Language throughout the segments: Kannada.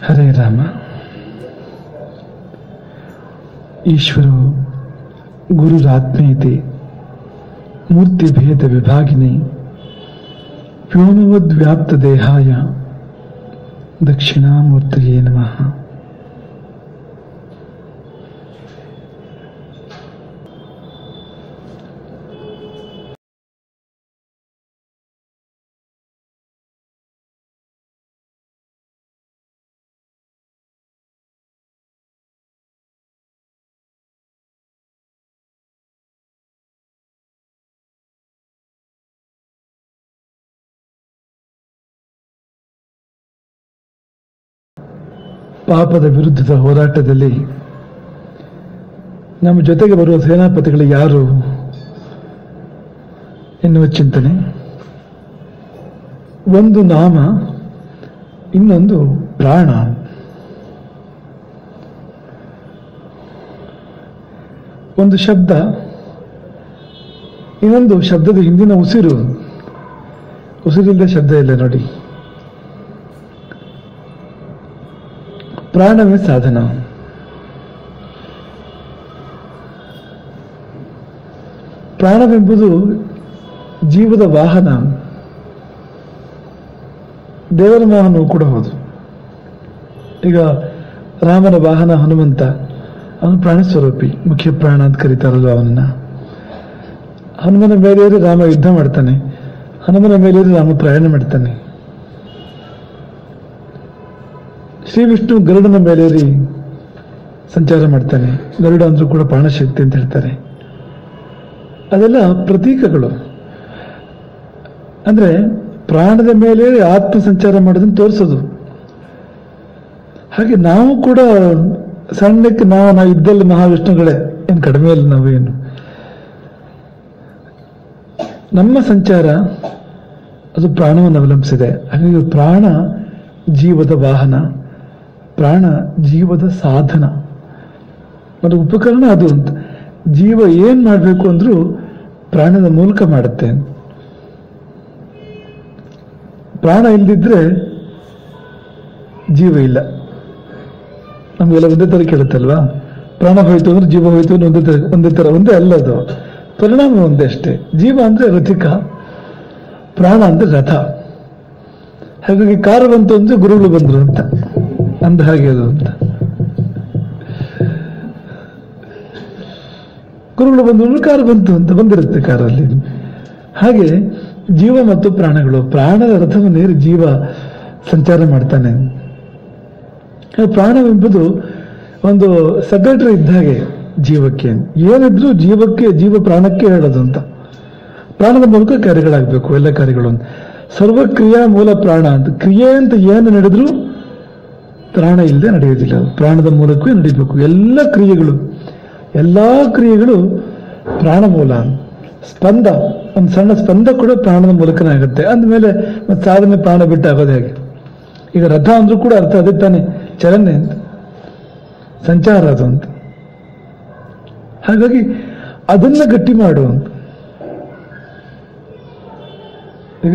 ಹರೇ ರಾಮ ಈಶ್ವರೋ ಗುರುರಾತ್ಮೇತಿ ಮೂರ್ತಿಭೇದ ವಿಭಾಗಿನಿ ವ್ಯೋಮವದ್ವ್ಯಾಪ್ತ ದೇಹಾಯ ದಕ್ಷಿಣಾಮೂರ್ತಿಯೇ ನಮಃ ಪಾಪದ ವಿರುದ್ಧದ ಹೋರಾಟದಲ್ಲಿ ನಮ್ಮ ಜೊತೆಗೆ ಬರುವ ಸೇನಾಪತಿಗಳು ಯಾರು ಎನ್ನುವ ಚಿಂತನೆ ಒಂದು ನಾಮ ಇನ್ನೊಂದು ಪ್ರಾಣ ಒಂದು ಶಬ್ದ ಇನ್ನೊಂದು ಶಬ್ದದ ಹಿಂದಿನ ಉಸಿರು ಉಸಿರಿಲ್ಲದೆ ಶಬ್ದ ಇಲ್ಲ ನೋಡಿ ಪ್ರಾಣವೇ ಸಾಧನ ಪ್ರಾಣವೆಂಬುದು ಜೀವದ ವಾಹನ ದೇವರ ವಾಹನವೂ ಕೂಡ ಹೌದು ಈಗ ರಾಮನ ವಾಹನ ಹನುಮಂತ ಅವನು ಪ್ರಾಣಸ್ವರೂಪಿ ಮುಖ್ಯ ಪ್ರಾಣ ಅಂತ ಕರೀತಾರಲ್ವ ಅವನನ್ನ ಹನುಮನ ಮೇಲೇರಿ ರಾಮ ಯುದ್ಧ ಮಾಡ್ತಾನೆ ಹನುಮನ ಮೇಲೇರಿ ರಾಮ ಪ್ರಯಾಣ ಮಾಡ್ತಾನೆ ಶ್ರೀ ವಿಷ್ಣು ಗರುಡನ ಮೇಲೇರಿ ಸಂಚಾರ ಮಾಡ್ತಾನೆ ಗರುಡ ಅಂದ್ರೂ ಕೂಡ ಪ್ರಾಣಶಕ್ತಿ ಅಂತ ಹೇಳ್ತಾರೆ ಅದೆಲ್ಲ ಪ್ರತೀಕಗಳು ಅಂದ್ರೆ ಪ್ರಾಣದ ಮೇಲೆ ಆತ್ಮ ಸಂಚಾರ ಮಾಡೋದನ್ನು ತೋರಿಸೋದು ಹಾಗೆ ನಾವು ಕೂಡ ಸಣ್ಣಕ್ಕೆ ನಾವು ನಾವು ಇದ್ದಲ್ಲಿ ಮಹಾವಿಷ್ಣುಗಳೇ ಏನು ಕಡಿಮೆ ಇಲ್ಲ ನಾವೇನು ನಮ್ಮ ಸಂಚಾರ ಅದು ಪ್ರಾಣವನ್ನು ಅವಲಂಬಿಸಿದೆ ಹಾಗಾಗಿ ಪ್ರಾಣ ಜೀವದ ವಾಹನ ಪ್ರಾಣ ಜೀವದ ಸಾಧನ ಮತ್ತು ಉಪಕರಣ ಅದು ಅಂತ ಜೀವ ಏನ್ ಮಾಡಬೇಕು ಅಂದ್ರೂ ಪ್ರಾಣದ ಮೂಲಕ ಮಾಡುತ್ತೆ ಪ್ರಾಣ ಇಲ್ದಿದ್ರೆ ಜೀವ ಇಲ್ಲ ನಮಗೆಲ್ಲ ಒಂದೇ ತರ ಕೇಳುತ್ತಲ್ವಾ ಪ್ರಾಣ ಹೋಯ್ತು ಅಂದ್ರೆ ಜೀವ ಹೋಯ್ತು ಅಂದ್ರೆ ಒಂದೇ ತರ ಒಂದೇ ತರ ಒಂದೇ ಅಲ್ಲ ಅದು ಪರಿಣಾಮ ಒಂದೇ ಅಷ್ಟೇ ಜೀವ ಅಂದ್ರೆ ರಥಿಕ ಪ್ರಾಣ ಅಂದ್ರೆ ರಥ ಹಾಗಾಗಿ ಕಾರು ಬಂತು ಅಂದ್ರೆ ಗುರುಗಳು ಬಂದ್ರು ಅಂತ ಅಂದ ಹಾಗೆ ಅದು ಅಂತ ಗುರುಗಳು ಬಂದು ಅಂದ್ರೆ ಕಾರು ಬಂತು ಅಂತ ಬಂದಿರುತ್ತೆ ಕಾರಲ್ಲಿ ಹಾಗೆ ಜೀವ ಮತ್ತು ಪ್ರಾಣಗಳು ಪ್ರಾಣದ ರಥವನ್ನೇರಿ ಜೀವ ಸಂಚಾರ ಮಾಡ್ತಾನೆ ಆ ಪ್ರಾಣವೆಂಬುದು ಒಂದು ಸೆಕ್ರೆಟರಿ ಇದ್ದ ಹಾಗೆ ಜೀವಕ್ಕೆ ಏನಿದ್ರು ಜೀವಕ್ಕೆ ಜೀವ ಪ್ರಾಣಕ್ಕೆ ಹೇಳೋದು ಅಂತ ಪ್ರಾಣದ ಮೂಲಕ ಕಾರ್ಯಗಳಾಗಬೇಕು ಎಲ್ಲ ಕಾರ್ಯಗಳು ಅಂತ. ಸರ್ವಕ್ರಿಯಾ ಮೂಲ ಪ್ರಾಣ ಅಂತ ಕ್ರಿಯೆ ಅಂತ ಏನು ನಡೆದ್ರು ಪ್ರಾಣ ಇಲ್ಲದೆ ನಡೆಯೋದಿಲ್ಲ ಪ್ರಾಣದ ಮೂಲಕವೇ ನಡೀಬೇಕು ಎಲ್ಲ ಕ್ರಿಯೆಗಳು ಎಲ್ಲಾ ಕ್ರಿಯೆಗಳು ಪ್ರಾಣ ಮೂಲ ಸ್ಪಂದ ಒಂದು ಸಣ್ಣ ಸ್ಪಂದ ಕೂಡ ಪ್ರಾಣದ ಮೂಲಕನೇ ಆಗುತ್ತೆ ಅಂದಮೇಲೆ ಮತ್ತೆ ಸಾಧನೆ ಪ್ರಾಣ ಬಿಟ್ಟು ಆಗೋದು ಹೇಗೆ ಈಗ ರಥ ಅಂದ್ರೂ ಕೂಡ ಅರ್ಥ ಅದೇ ತಾನೆ ಚಲನೆ ಅಂತ ಸಂಚಾರ ಅದು ಅಂತ ಹಾಗಾಗಿ ಅದನ್ನ ಗಟ್ಟಿ ಮಾಡು ಅಂತ ಈಗ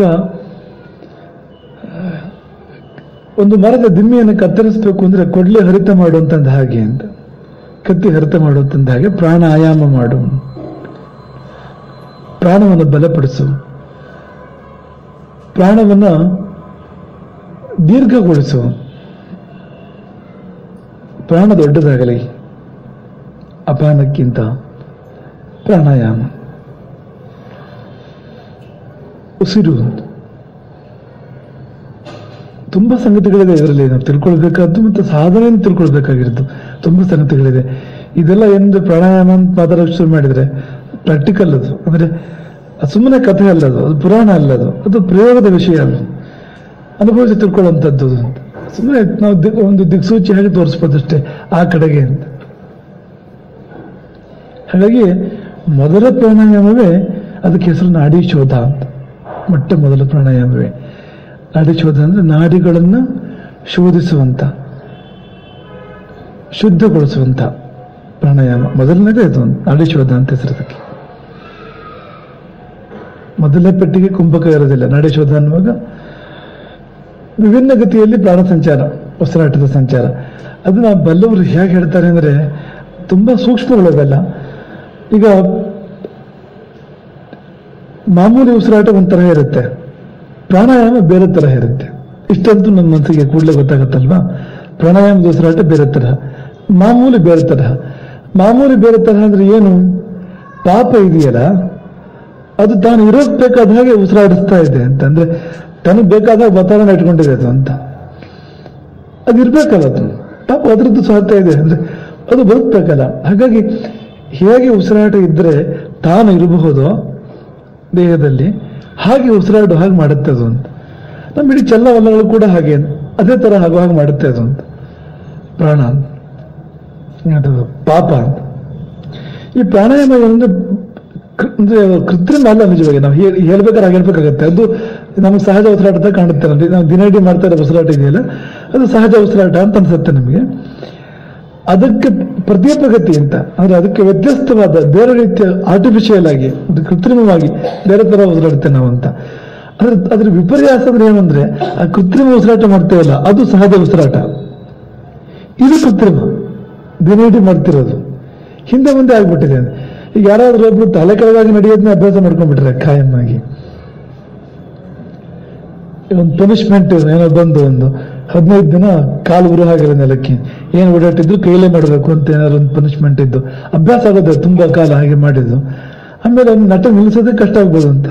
ಒಂದು ಮರದ ದಿಮ್ಮಿಯನ್ನು ಕತ್ತರಿಸಬೇಕು ಅಂದ್ರೆ ಕೊಡ್ಲೆ ಹರಿತ ಮಾಡುವಂತಂದ ಹಾಗೆ ಅಂತ ಕತ್ತಿ ಹರಿತ ಮಾಡುವಂತಂದ ಹಾಗೆ ಪ್ರಾಣ ಆಯಾಮ ಮಾಡು ಪ್ರಾಣವನ್ನು ಬಲಪಡಿಸು ಪ್ರಾಣವನ್ನ ದೀರ್ಘಗೊಳಿಸು ಪ್ರಾಣ ದೊಡ್ಡದಾಗಲಿ ಅಪಾನಕ್ಕಿಂತ ಪ್ರಾಣಾಯಾಮ ಉಸಿರು ತುಂಬಾ ಸಂಗತಿಗಳಿದೆ ಇದರಲ್ಲಿ ನಾವು ತಿಳ್ಕೊಳ್ಬೇಕಾದ್ದು ಮತ್ತು ಸಾಧನೆಯನ್ನು ತಿಳ್ಕೊಳ್ಬೇಕಾಗಿರೋದು ತುಂಬಾ ಸಂಗತಿಗಳಿದೆ ಇದೆಲ್ಲ ಎಂದು ಪ್ರಾಣಾಯಾಮ ಅಂತ ಮಾತಾಡೋಕೆ ಶುರು ಮಾಡಿದ್ರೆ ಪ್ರಾಕ್ಟಿಕಲ್ ಅದು ಅಂದ್ರೆ ಅದು ಸುಮ್ಮನೆ ಕಥೆ ಅಲ್ಲ ಅದು ಅದು ಪುರಾಣ ಅಲ್ಲ ಅದು ಅದು ಪ್ರಯೋಗದ ವಿಷಯ ಅದು ಅನುಭವಿಸಿ ತಿಳ್ಕೊಳ್ಳುವಂಥದ್ದು ಸುಮ್ಮನೆ ನಾವು ದಿ- ಒಂದು ದಿಕ್ಸೂಚಿ ಹಾಗೆ ತೋರಿಸ್ಬೋದಷ್ಟೇ ಆ ಕಡೆಗೆ ಅಂತ ಹಾಗಾಗಿ ಮೊದಲ ಪ್ರಾಣಾಯಾಮವೇ ಅದಕ್ಕೆ ಹೆಸರು ನಾಡಿ ಶೋಧ ಅಂತ ಮೊಟ್ಟ ಮೊದಲ ಪ್ರಾಣಾಯಾಮವೇ ನಾಡಿ ಶೋಧ ಅಂದ್ರೆ ನಾಡಿಗಳನ್ನು ಶೋಧಿಸುವಂತ ಶುದ್ಧಗೊಳಿಸುವಂತ ಪ್ರಾಣಾಯಾಮ ಮೊದಲನೇದೇ ಇದು ನಾಡಿ ಶೋಧ ಅಂತ ಹೆಸರು ಅದಕ್ಕೆ ಮೊದಲನೇ ಪೆಟ್ಟಿಗೆ ಕುಂಭಕ ಇರೋದಿಲ್ಲ ನಾಡಿ ಶೋಧ ಅನ್ನುವಾಗ ವಿಭಿನ್ನ ಗತಿಯಲ್ಲಿ ಪ್ರಾಣ ಸಂಚಾರ ಉಸಿರಾಟದ ಸಂಚಾರ ಅದನ್ನ ಬಲ್ಲವರು ಹೇಗೆ ಹೇಳ್ತಾರೆ ಅಂದ್ರೆ ತುಂಬಾ ಸೂಕ್ಷ್ಮಗಳು ಅವೆಲ್ಲ ಈಗ ಮಾಮೂಲಿ ಉಸಿರಾಟ ಒಂಥರ ಇರುತ್ತೆ ಪ್ರಾಣಾಯಾಮ ಬೇರೆ ತರ ಇರುತ್ತೆ ಇಷ್ಟಂತೂ ನನ್ನ ಮನಸ್ಸಿಗೆ ಕೂಡಲೇ ಗೊತ್ತಾಗತ್ತಲ್ವಾ ಪ್ರಾಣಾಯಾಮದ ಉಸಿರಾಟ ಬೇರೆ ತರಹ ಮಾಮೂಲಿ ಬೇರೆ ತರಹ ಮಾಮೂಲಿ ಬೇರೆ ತರಹ ಅಂದ್ರೆ ಏನು ಪಾಪ ಇದೆಯಲ್ಲ ಅದು ತಾನು ಇರೋಕ್ ಬೇಕಾದ ಹಾಗೆ ಉಸಿರಾಡಿಸ್ತಾ ಇದೆ ಅಂತ ಅಂದ್ರೆ ತನಗೆ ಬೇಕಾದಾಗ ವಾತಾವರಣ ಇಟ್ಕೊಂಡಿದೆ ಅದು ಅಂತ ಅದು ಇರ್ಬೇಕಲ್ಲ ಅದು ಪಾಪ ಅದ್ರದ್ದು ಸಾಧ್ಯ ಇದೆ ಅಂದ್ರೆ ಅದು ಬದುಕಬೇಕಲ್ಲ ಹಾಗಾಗಿ ಹೇಗೆ ಉಸಿರಾಟ ಇದ್ರೆ ತಾನು ಇರಬಹುದು ದೇಹದಲ್ಲಿ ಹಾಗೆ ಉಸಿರಾಡು ಹಾಗೆ ಮಾಡುತ್ತೆ ಅದು ಅಂತ ನಮ್ಮ ಇಡೀ ಚಲನವಲನಗಳು ಕೂಡ ಹಾಗೆ ಅದೇ ತರ ಆಗೋ ಹಾಗೆ ಮಾಡುತ್ತೆ ಅದು ಅಂತ ಪ್ರಾಣ ಅದು ಪಾಪ ಅಂತ ಈ ಪ್ರಾಣಾಯಾಮ ಏನಂದ್ರೆ ಕೃ- ಅಂದ್ರೆ ಕೃತ್ರಿಮ ಅಲ್ಲ ನಿಜವಾಗಿ ನಾವು ಹೇಳ್- ಹೇಳ್ಬೇಕಾದ್ರೆ ಹಾಗೆ ಹೇಳ್ಬೇಕಾಗತ್ತೆ ಅದು ನಮಗೆ ಸಹಜ ಉಸಿರಾಟ ಕಾಣುತ್ತೆ ನಮ್ಗೆ ನಾವು ದಿನಡಿ ಮಾಡ್ತಾ ಇರೋ ಉಸಿರಾಟ ಇದೆಯಲ್ಲ ಅದು ಸಹಜ ಉಸಿರಾಟ ಅಂತ ಅನ್ಸುತ್ತೆ ನಮಗೆ ಅದಕ್ಕೆ ಪ್ರತಿಯಪಗತಿ ಅಂತ ಅಂದ್ರೆ ಅದಕ್ಕೆ ವ್ಯತ್ಯಸ್ತವಾದ ಬೇರೆ ರೀತಿಯ ಆರ್ಟಿಫಿಷಿಯಲ್ ಆಗಿ ಅದು ಕೃತ್ರಿಮವಾಗಿ ಬೇರೆ ತರ ಉಸಿರಾಡುತ್ತೆ ನಾವು ಅಂತ ಅದ್ರ ಅದ್ರ ವಿಪರ್ಯಾಸ ಅಂದ್ರೆ ಏನಂದ್ರೆ ಆ ಕೃತ್ರಿಮ ಉಸಿರಾಟ ಮಾಡ್ತೇವಲ್ಲ ಅದು ಸಹಜ ಉಸಿರಾಟ ಇದು ಕೃತ್ರಿಮ ದಿನೇಡಿ ಮಾಡ್ತಿರೋದು ಹಿಂದೆ ಮುಂದೆ ಆಗ್ಬಿಟ್ಟಿದೆ ಈಗ ಯಾರಾದ್ರೂ ಒಬ್ರು ತಲೆ ಕೆಳಗಾಗಿ ನಡೆಯೋದನ್ನ ಅಭ್ಯಾಸ ಮಾಡ್ಕೊಂಡ್ಬಿಟ್ರೆ ಖಾಯಂ ಆಗಿ ಒಂದು ಪನಿಷ್ಮೆಂಟ್ ಏನೋ ಬಂದು ಒಂದು ಹದಿನೈದು ದಿನ ಕಾಲು ಉರು ಹಾಗಿರೋ ನೆಲಕ್ಕೆ ಏನು ಓಡಾಟಿದ್ರು ಕೈಲೇ ಮಾಡಬೇಕು ಅಂತ ಏನಾದ್ರು ಒಂದು ಪನಿಷ್ಮೆಂಟ್ ಇದ್ದು ಅಭ್ಯಾಸ ಆಗೋದು ತುಂಬಾ ಕಾಲ ಹಾಗೆ ಮಾಡಿದ್ದು ಆಮೇಲೆ ಅವ್ನು ನಟ ನಿಲ್ಲಿಸೋದೇ ಕಷ್ಟ ಆಗ್ಬೋದು ಅಂತ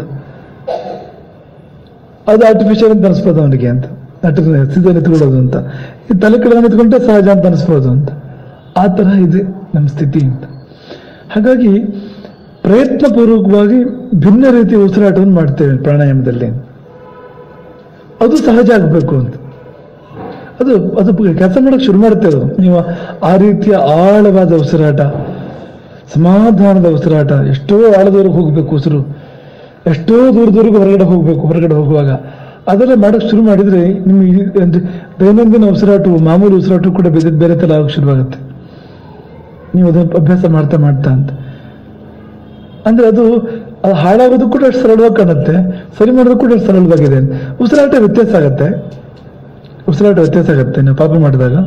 ಅದು ಆರ್ಟಿಫಿಷಿಯಲ್ ಅಂತ ಅನಿಸ್ಬೋದು ಅವನಿಗೆ ಅಂತ ನಟನ ಸೀದಾ ನಿಂತ್ಕೊಳ್ಳೋದು ಅಂತ ಈ ತಲೆ ಕೆಳಗೆ ನಿಂತ್ಕೊಂಡ್ರೆ ಸಹಜ ಅಂತ ಅನಿಸ್ಬೋದು ಅಂತ ಆ ತರ ಇದೆ ನಮ್ಮ ಸ್ಥಿತಿ ಅಂತ ಹಾಗಾಗಿ ಪ್ರಯತ್ನಪೂರ್ವಕವಾಗಿ ಭಿನ್ನ ರೀತಿಯ ಉಸಿರಾಟವನ್ನು ಮಾಡ್ತೇವೆ ಪ್ರಾಣಾಯಾಮದಲ್ಲಿ ಅದು ಸಹಜ ಆಗಬೇಕು ಅಂತ ಅದು ಅದು ಕೆಲಸ ಮಾಡಕ್ಕೆ ಶುರು ಮಾಡುತ್ತೆ ಅದು ನೀವು ಆ ರೀತಿಯ ಆಳವಾದ ಉಸಿರಾಟ ಸಮಾಧಾನದ ಉಸಿರಾಟ ಎಷ್ಟೋ ಆಳದವರೆಗೆ ಹೋಗ್ಬೇಕು ಉಸಿರು ಎಷ್ಟೋ ದೂರದವರೆಗೂ ಹೊರಗಡೆ ಹೋಗ್ಬೇಕು ಹೊರಗಡೆ ಹೋಗುವಾಗ ಅದೆಲ್ಲ ಮಾಡಕ್ ಶುರು ಮಾಡಿದ್ರೆ ನಿಮ್ಮ ಈ- ಅಂದ್ರೆ ದೈನಂದಿನ ಉಸಿರಾಟವು ಮಾಮೂಲಿ ಉಸಿರಾಟ ಕೂಡ ಬೇರೆ ಬೇರೆ ತರ ಆಗಕ್ಕೆ ಶುರುವಾಗುತ್ತೆ ನೀವು ಅದನ್ನ ಅಭ್ಯಾಸ ಮಾಡ್ತಾ ಮಾಡ್ತಾ ಅಂತ ಅಂದ್ರೆ ಅದು ಅದು ಹಾಳಾಗೋದು ಕೂಡ ಅಷ್ಟು ಸರಳವಾಗಿ ಕಾಣುತ್ತೆ ಸರಿ ಮಾಡೋದು ಕೂಡ ಅಷ್ಟು ಸರಳವಾಗಿದೆ ಉಸಿರಾಟ ವ್ಯತ್ಯಾಸ ಆಗತ್ತೆ ಉಸಿರಾಟ ವ್ಯತ್ಯಾಸ ಆಗತ್ತೆ ನೀವು ಪಾಪ ಮಾಡಿದಾಗ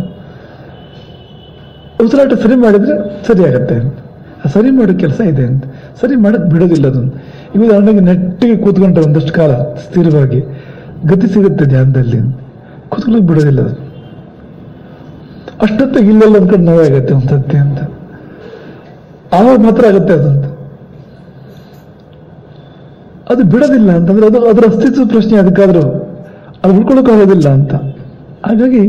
ಉಸಿರಾಟ ಸರಿ ಮಾಡಿದ್ರೆ ಸರಿ ಆಗತ್ತೆ ಆ ಸರಿ ಮಾಡೋ ಕೆಲಸ ಇದೆ ಅಂತ ಸರಿ ಮಾಡಕ್ ಬಿಡೋದಿಲ್ಲ ಅದನ್ನು ಈಗ ಉದಾಹರಣೆಗೆ ನೆಟ್ಟಿಗೆ ಕೂತ್ಕೊಂಡ್ರೆ ಒಂದಷ್ಟು ಕಾಲ ಸ್ಥಿರವಾಗಿ ಗತಿ ಸಿಗುತ್ತೆ ಧ್ಯಾನದಲ್ಲಿ ಕೂತ್ಕೊಳ್ಳೋಕೆ ಬಿಡೋದಿಲ್ಲ ಅದು ಅಷ್ಟೊತ್ತಿಗೆ ಇಲ್ಲೆಲ್ಲ ಒಂದ್ ಕಡೆ ನೋವಾಗತ್ತೆ ಒಂದ್ಸತಿ ಅಂತ ಆವಾಗ ಮಾತ್ರ ಆಗತ್ತೆ ಅದಂತ ಅದು ಬಿಡೋದಿಲ್ಲ ಅಂತಂದ್ರೆ ಅದು ಅದರ ಅಸ್ತಿತ್ವ ಪ್ರಶ್ನೆ ಅದಕ್ಕಾದ್ರೂ ಅದು ಉಳ್ಕೊಳ್ಳೋಕೆ ಆಗೋದಿಲ್ಲ ಅಂತ ಹಾಗಾಗಿ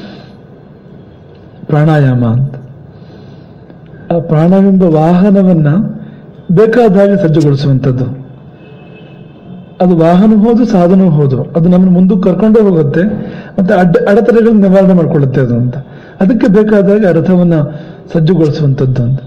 ಪ್ರಾಣಾಯಾಮ ಅಂತ ಆ ಪ್ರಾಣವೆಂಬ ವಾಹನವನ್ನ ಬೇಕಾದ ಹಾಗೆ ಸಜ್ಜುಗೊಳಿಸುವಂಥದ್ದು ಅದು ವಾಹನ ಹೋದು ಸಾಧನ ಹೋದು ಅದು ನಮ್ಮನ್ನು ಮುಂದಕ್ಕೆ ಕರ್ಕೊಂಡೇ ಹೋಗುತ್ತೆ ಮತ್ತೆ ಅಡ್ಡ ಅಡೆತಡೆಗಳನ್ನ ನಿವಾರಣೆ ಮಾಡ್ಕೊಳ್ಳುತ್ತೆ ಅದು ಅಂತ ಅದಕ್ಕೆ ಬೇಕಾದಾಗ ಆ ರಥವನ್ನ ಸಜ್ಜುಗೊಳಿಸುವಂಥದ್ದು ಅಂತ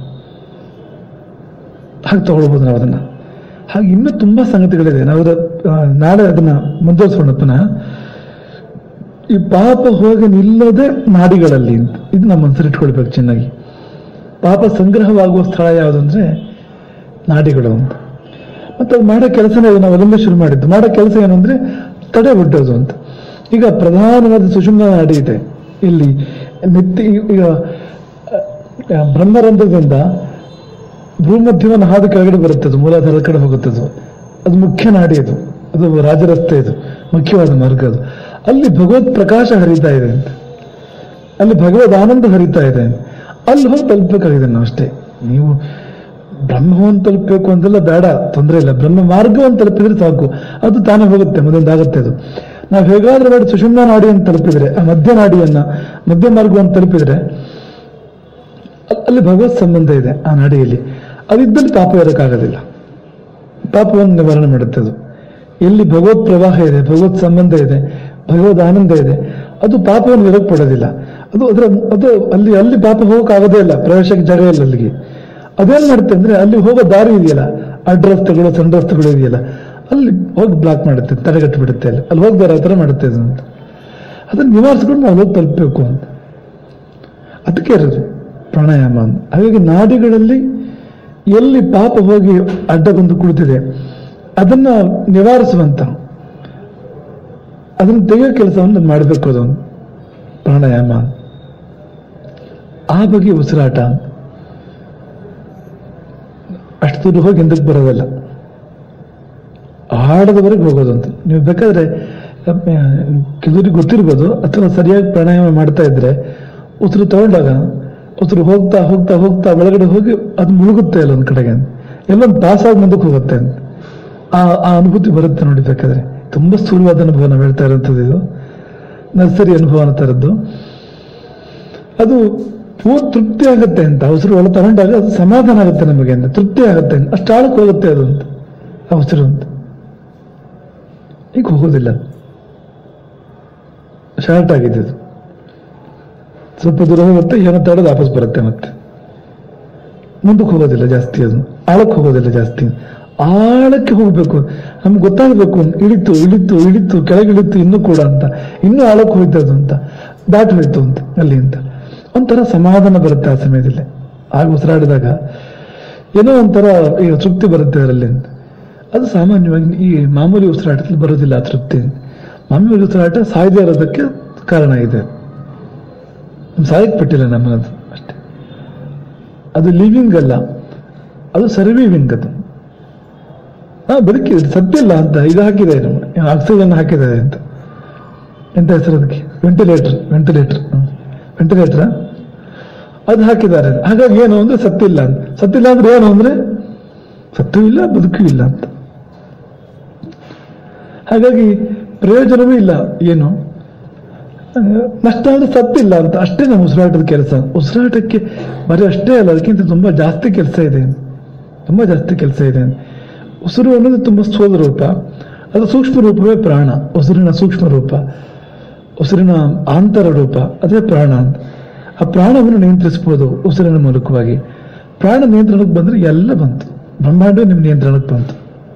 ಹಾಗೆ ತಗೊಳ್ಬೋದು ನಾವು ಅದನ್ನ ಹಾಗೆ ಇನ್ನೂ ತುಂಬಾ ಸಂಗತಿಗಳಿದೆ ನಾವು ಅದ- ಆ, ನಾಳೆ ಅದನ್ನ ಮುಂದುವರಿಸೋಣ ಪುನಃ ಈ ಪಾಪ ಹೋಗಿ ನಿಲ್ಲೋದೇ ನಾಡಿಗಳಲ್ಲಿ ಅಂತ ಇದು ನಮ್ಮ ಮನಸ್ಸಲ್ಲಿಟ್ಕೊಳ್ಬೇಕು ಚೆನ್ನಾಗಿ ಪಾಪ ಸಂಗ್ರಹವಾಗುವ ಸ್ಥಳ ಯಾವುದಂದ್ರೆ ನಾಡಿಗಳು ಅಂತ ಮತ್ತೆ ಅದು ಮಾಡೋ ಕೆಲಸನೇ ನಾವು ಅದರಿಂದ ಶುರು ಮಾಡಿದ್ದು ಮಾಡೋ ಕೆಲಸ ಏನು ಅಂದ್ರೆ ತಡೆ ಒಡ್ಡೋದು ಅಂತ ಈಗ ಪ್ರಧಾನವಾದ ಸುಷುಮ್ನ ನಾಡಿ ಇದೆ ಇಲ್ಲಿ ನಿತ್ಯ ಈಗ ಆ, ಬ್ರಹ್ಮರಂಧ್ರದಿಂದ ಭೂಮಧ್ಯವನ್ನು ಹಾದು ಕೆಳಗಡೆ ಬರುತ್ತೆ ಅದು ಮೂಲಾಧಾರದ ಕಡೆ ಹೋಗುತ್ತದೆ ಅದು ಮುಖ್ಯ ನಾಡಿ ಅದು ಅದು ರಾಜರಸ್ತೆ ಇದು ಮುಖ್ಯವಾದ ಮಾರ್ಗ ಅದು ಅಲ್ಲಿ ಭಗವತ್ ಪ್ರಕಾಶ ಹರಿತಾ ಇದೆ ಅಂತ ಅಲ್ಲಿ ಭಗವದ್ ಆನಂದ ಹರಿತಾ ಇದೆ ಅಲ್ಲಿ ಹೋಗಿ ತಲುಪಬೇಕಾಗಿದೆ ನಾವು ಅಷ್ಟೇ ನೀವು ಬ್ರಹ್ಮವನ್ನು ತಲುಪಬೇಕು ಅಂತೆಲ್ಲ ಬೇಡ ತೊಂದರೆ ಇಲ್ಲ ಬ್ರಹ್ಮ ಮಾರ್ಗವನ್ನು ತಲುಪಿದ್ರೆ ಸಾಕು ಅದು ತಾನೇ ಹೋಗುತ್ತೆ ಮುಂದೊಂದಾಗುತ್ತೆ ಅದು ನಾವು ಹೇಗಾದ್ರೂ ಬೇಡ ಸುಷುಮ್ನ ನಾಡಿಯನ್ನು ತಲುಪಿದ್ರೆ ಆ ಮಧ್ಯ ನಾಡಿಯನ್ನ ಮಧ್ಯ ಮಾರ್ಗವನ್ನು ತಲುಪಿದ್ರೆ ಅಲ್- ಅಲ್ಲಿ ಭಗವತ್ ಸಂಬಂಧ ಇದೆ ಆ ನಾಡಿಯಲ್ಲಿ ಅದಿದ್ದಲ್ಲಿ ಪಾಪ ಇರೋಕ್ಕಾಗೋದಿಲ್ಲ ಪಾಪವನ್ನು ನಿವಾರಣೆ ಮಾಡುತ್ತೆ ಅದು ಎಲ್ಲಿ ಭಗವತ್ ಪ್ರವಾಹ ಇದೆ ಭಗವತ್ ಸಂಬಂಧ ಇದೆ ಭಗವದ್ ಆನಂದ ಇದೆ ಅದು ಪಾಪವನ್ನು ಇರೋಕ್ ಪಡೋದಿಲ್ಲ ಅದು ಅದರ ಅದು ಅಲ್ಲಿ ಅಲ್ಲಿ ಪಾಪ ಹೋಗಕ್ ಆಗೋದೇ ಇಲ್ಲ ಪ್ರವೇಶಕ್ಕೆ ಜಾಗ ಇಲ್ಲ ಅಲ್ಲಿಗೆ ಅದೇನ್ ಮಾಡುತ್ತೆ ಅಂದ್ರೆ ಅಲ್ಲಿ ಹೋಗೋ ದಾರಿ ಇದೆಯಲ್ಲ ಅಡ್ಡ ರಸ್ತೆಗಳು ಸಣ್ಣ ರಸ್ತೆಗಳು ಇದೆಯಲ್ಲ ಅಲ್ಲಿ ಹೋಗಿ ಬ್ಲಾಕ್ ಮಾಡುತ್ತೆ ತಡೆಗಟ್ಟು ಬಿಡುತ್ತೆ ಅಲ್ಲಿ ಅಲ್ಲಿ ಹೋಗಿ ಬರೋ ಥರ ಮಾಡುತ್ತೆ ಅದು ಅಂತ ಅದನ್ನ ನಿವಾರಿಸ್ಕೊಂಡು ನಾವು ಹೋಗಿ ತಲುಪಬೇಕು ಅಂತ ಅದಕ್ಕೆ ಇರೋದು ಪ್ರಾಣಾಯಾಮ ಅಂತ ಹಾಗಾಗಿ ನಾಡಿಗಳಲ್ಲಿ ಎಲ್ಲಿ ಪಾಪ ಹೋಗಿ ಅಡ್ಡ ಬಂದು ಕುಳಿತಿದೆ ಅದನ್ನ ನಿವಾರಿಸುವಂತ ಅದನ್ನ ತೆಗೆಯೋ ಕೆಲಸವನ್ನು ಮಾಡಬೇಕು ಅದೊಂದು ಪ್ರಾಣಾಯಾಮ ಆ ಬಗ್ಗೆ ಉಸಿರಾಟ ಅಷ್ಟು ದೂರ ಹೋಗಿ ಹಿಂದಕ್ಕೆ ಬರೋದಲ್ಲ ಆಡದವರೆಗೆ ಹೋಗೋದು ಅಂತ ನೀವು ಬೇಕಾದ್ರೆ ಕೆಲವರಿಗೆ ಗೊತ್ತಿರ್ಬೋದು ಅಥವಾ ಸರಿಯಾಗಿ ಪ್ರಾಣಾಯಾಮ ಮಾಡ್ತಾ ಇದ್ರೆ ಉಸಿರು ತಗೊಂಡಾಗ ಉಸಿರು ಹೋಗ್ತಾ ಹೋಗ್ತಾ ಹೋಗ್ತಾ ಒಳಗಡೆ ಹೋಗಿ ಅದು ಮುಳುಗುತ್ತೆ ಅಲ್ಲ ಒಂದ್ ಕಡೆಗೆ ಎಲ್ಲೊಂದು ಪಾಸ್ ಆಗಿ ಮುಂದಕ್ಕೆ ಹೋಗುತ್ತೆ ಅಂತ ಆ ಆ ಅನುಭೂತಿ ಬರುತ್ತೆ ನೋಡಿ ಬೇಕಾದ್ರೆ ತುಂಬಾ ಸ್ಥೂಲವಾದ ಅನುಭವ ನಾವು ಹೇಳ್ತಾ ಇರೋಂಥದ್ದು ಇದು ನರ್ಸರಿ ಅನುಭವ ಅನ್ನೋ ಥರದ್ದು ಅದು ಪೂರ್ ತೃಪ್ತಿ ಆಗುತ್ತೆ ಅಂತ ಉಸಿರು ಒಳ ತಗೊಂಡಾಗ ಅದು ಸಮಾಧಾನ ಆಗುತ್ತೆ ನಮಗೆ ಅಂತ ತೃಪ್ತಿ ಆಗುತ್ತೆ ಅಂತ ಅಷ್ಟು ಆಳಕ್ಕೆ ಹೋಗುತ್ತೆ ಅದು ಅಂತ ಆ ಉಸಿರು ಅಂತ ಈಗ ಹೋಗೋದಿಲ್ಲ ಶಾರ್ಟ್ ಆಗಿದೆ ಅದು ಸ್ವಲ್ಪ ದೂರ ಹೋಗುತ್ತೆ ಏನೋ ತಡೆದು ವಾಪಸ್ ಬರುತ್ತೆ ಮತ್ತೆ ಮುಂದಕ್ಕೆ ಹೋಗೋದಿಲ್ಲ ಜಾಸ್ತಿ ಅದು ಆಳಕ್ಕೆ ಹೋಗೋದಿಲ್ಲ ಜಾಸ್ತಿ ಆಳಕ್ಕೆ ಹೋಗ್ಬೇಕು ನಮ್ಗೆ ಗೊತ್ತಾಗಬೇಕು ಇಳಿತು ಇಳಿತು ಇಳಿತು ಕೆಳಗಿಳಿತು ಇನ್ನೂ ಕೂಡ ಅಂತ ಇನ್ನೂ ಆಳಕ್ಕೆ ಹೋಯ್ತು ಅದು ಅಂತ ದಾಟಿ ಹೋಯ್ತು ಅಂತ ಅಲ್ಲಿ ಅಂತ ಒಂಥರ ಸಮಾಧಾನ ಬರುತ್ತೆ ಆ ಸಮಯದಲ್ಲಿ ಆಗ ಉಸಿರಾಡಿದಾಗ ಏನೋ ಒಂಥರ ಈಗ ತೃಪ್ತಿ ಬರುತ್ತೆ ಅದರಲ್ಲಿ ಅಂತ ಅದು ಸಾಮಾನ್ಯವಾಗಿ ಈ ಮಾಮೂಲಿ ಉಸಿರಾಟದಲ್ಲಿ ಬರೋದಿಲ್ಲ ಆ ತೃಪ್ತಿ ಮಾಮೂಲಿ ಉಸಿರಾಟ ಸಾಯದೇ ಇರೋದಕ್ಕೆ ಕಾರಣ ಇದೆ ಸಾಯಕ್ ಪಟ್ಟಿಲ್ಲ ನಮ್ಮದು ಅಷ್ಟೇ ಅದು ಲಿವಿಂಗ್ ಅಲ್ಲ ಅದು ಸರ್ವೀವಿಂಗ್ ಅದು ಹಾ ಬದುಕಿದೆ ಸತ್ತಿಲ್ಲ ಅಂತ ಇದು ಹಾಕಿದೆ ಆಕ್ಸಿಜನ್ ಹಾಕಿದ್ದಾರೆ ಅಂತ ಎಂತ ಹೆಸರು ಅದಕ್ಕೆ ವೆಂಟಿಲೇಟರ್ ವೆಂಟಿಲೇಟರ್ ವೆಂಟಿಲೇಟರ್ ಅದು ಹಾಕಿದ್ದಾರೆ ಹಾಗಾಗಿ ಏನು ಅಂದ್ರೆ ಸತ್ತಿಲ್ಲ ಅಂತ ಸತ್ತಿಲ್ಲ ಅಂದ್ರೆ ಏನು ಅಂದ್ರೆ ಸತ್ತು ಇಲ್ಲ ಬದುಕು ಇಲ್ಲ ಅಂತ ಹಾಗಾಗಿ ಪ್ರಯೋಜನವೂ ಇಲ್ಲ ಏನು ಆ, ನಷ್ಟ ಅಂದ್ರೆ ಸತ್ತಿಲ್ಲ ಅಂತ ಅಷ್ಟೇ ನಮ್ಮ ಉಸಿರಾಟದ ಕೆಲಸ ಉಸಿರಾಟಕ್ಕೆ ಬರೀ ಅಷ್ಟೇ ಅಲ್ಲ ಅದಕ್ಕಿಂತ ತುಂಬಾ ಜಾಸ್ತಿ ಕೆಲಸ ಇದೆ ತುಂಬಾ ಜಾಸ್ತಿ ಕೆಲಸ ಇದೆ ಉಸಿರು ಅನ್ನೋದು ತುಂಬಾ ಸ್ಥೂಲ ರೂಪ ಅದು ಸೂಕ್ಷ್ಮ ರೂಪವೇ ಪ್ರಾಣ ಉಸಿರಿನ ಸೂಕ್ಷ್ಮ ರೂಪ ಉಸಿರಿನ ಆಂತರ ರೂಪ ಅದೇ ಪ್ರಾಣ ಅಂತ ಆ ಪ್ರಾಣವನ್ನು ನಿಯಂತ್ರಿಸಬಹುದು ಉಸಿರಿನ ಮೂಲಕವಾಗಿ ಪ್ರಾಣ ನಿಯಂತ್ರಣಕ್ಕೆ ಬಂದ್ರೆ ಎಲ್ಲ ಬಂತು ಬ್ರಹ್ಮಾಂಡ ನಿಮ್ಮ ನಿಯಂತ್ರಣಕ್ಕೆ ಬಂತು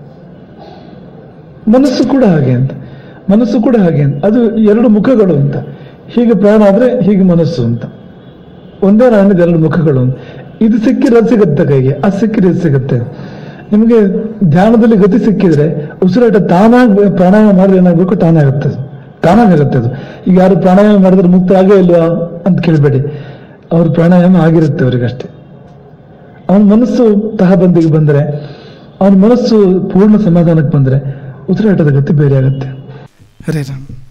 ಮನಸ್ಸು ಕೂಡ ಹಾಗೆ ಅಂತ ಮನಸ್ಸು ಕೂಡ ಹಾಗೆ ಅಂತ ಅದು ಎರಡು ಮುಖಗಳು ಅಂತ ಹೀಗೆ ಪ್ರಾಣ ಆದ್ರೆ ಹೀಗೆ ಮನಸ್ಸು ಅಂತ ಒಂದೇ ನಾಣ್ಯದ ಎರಡು ಮುಖಗಳು ಅಂತ. ಇದು ಸಿಕ್ಕಿದ್ರೆ ಅದು ಸಿಗುತ್ತೆ ಕೈಗೆ ಅದು ಸಿಕ್ಕಿದ್ರೆ ಇದು ಸಿಗುತ್ತೆ ನಿಮಗೆ ಧ್ಯಾನದಲ್ಲಿ ಗತಿ ಸಿಕ್ಕಿದ್ರೆ ಉಸಿರಾಟ ತಾನಾಗಿ ಪ್ರಾಣಾಯಾಮ ಮಾಡಿದ್ರೆ ಏನಾಗಬೇಕು ತಾನಾಗುತ್ತೆ ಅದು ತಾನಾಗುತ್ತೆ ಅದು ಈಗ ಯಾರು ಪ್ರಾಣಾಯಾಮ ಮಾಡಿದ್ರೆ ಮುಕ್ತ ಆಗೇ ಇಲ್ವಾ ಅಂತ ಕೇಳಬೇಡಿ ಅವ್ರ ಪ್ರಾಣಾಯಾಮ ಆಗಿರುತ್ತೆ ಅವ್ರಿಗಷ್ಟೇ ಅವನ ಮನಸ್ಸು ತಹಬಂದಿಗೆ ಬಂದ್ರೆ ಅವನ ಮನಸ್ಸು ಪೂರ್ಣ ಸಮಾಧಾನಕ್ಕೆ ಬಂದ್ರೆ ಉಸಿರಾಟದ ಗತಿ ಬೇರೆ ಆಗುತ್ತೆ ಹರೇ ರಾಮ್